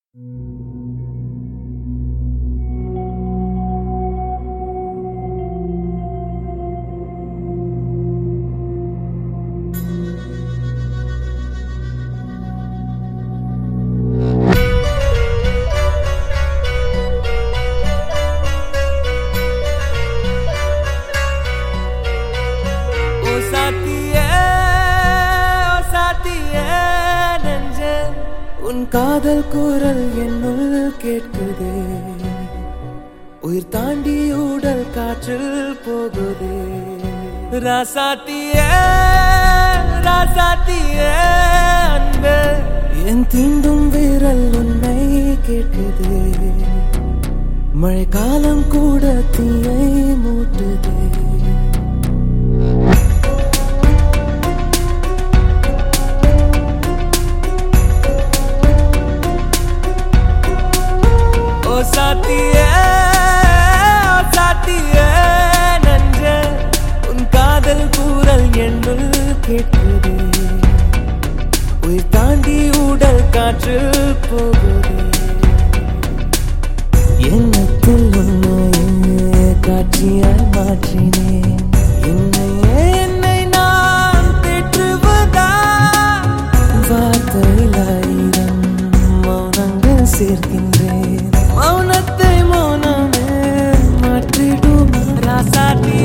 ஓ சாத்தியே ஓ சாத்தியே நெஞ்சே உன் காதல் குரல் என்னுள் கேட்குதே உயிர் தாண்டி ஊடல் காற்றில் போகுதே ராசாத்தியே ராசாத்தியே அன்பே என் தீண்டும் வீரல் உன்னை கேட்குதே மழைக்காலம் கூட தீயை மூட்டுதே ஓ சாத்தியே ஓ சாத்தியே நன்றே உன் காதல் கூறல் என்னுள் கேட்குதே உயிர் தாண்டி உடல் காற்று போகுதே எண்ணத்தில் உன்னையே காட்சியாய் மாற்றினேன் என்னையே என்னை நான் தேற்றுவதா வார்த்தையில் ஆயிரம் மௌனங்கள் சேர்க்கின்றேன் மௌனத்தை மௌனமே மாற்றிடும் ராசாட்டி